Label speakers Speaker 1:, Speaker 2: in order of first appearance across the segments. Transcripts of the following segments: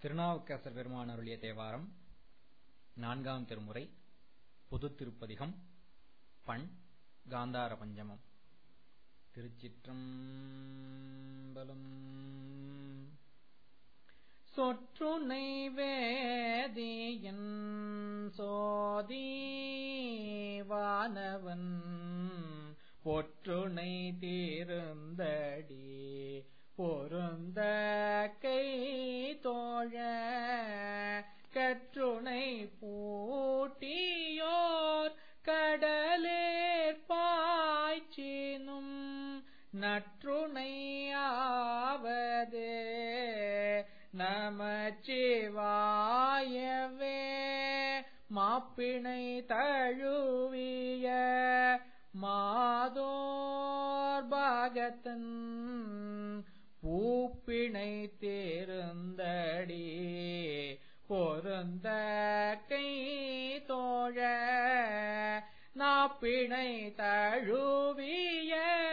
Speaker 1: திருநாவுக்கரசர் பெருமான் அருளிய தேவாரம் நான்காம் திருமுறை பொதுத் திருப்பதிகம் பண் காந்தார பஞ்சமம் திருச்சிற்றம்பலம் சொற்றுனை வேதியன் சோதீவானவன் பொற்றுனை தீருந்தடி பொருந்த கை தோழ கற்றுனை பூட்டியோர் கடலேற் பாய்ச்சினும் நற்றுணையாவது நமச்சிவாயவே மாப்பிணை தழுவிய மாதோர் பாகத்தன் பூப்பிணை தேருந்தடி பொருந்த கை தோழ நாப்பிணை தழுவிய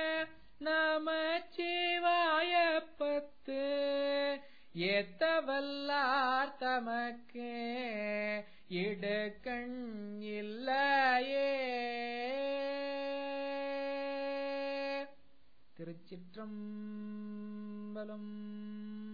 Speaker 1: நமச்சிவாய பத்து ஏத்தவல்லார் தமக்கு இடுக்கண் இல்லையே திருச்சிற்றம்பலம்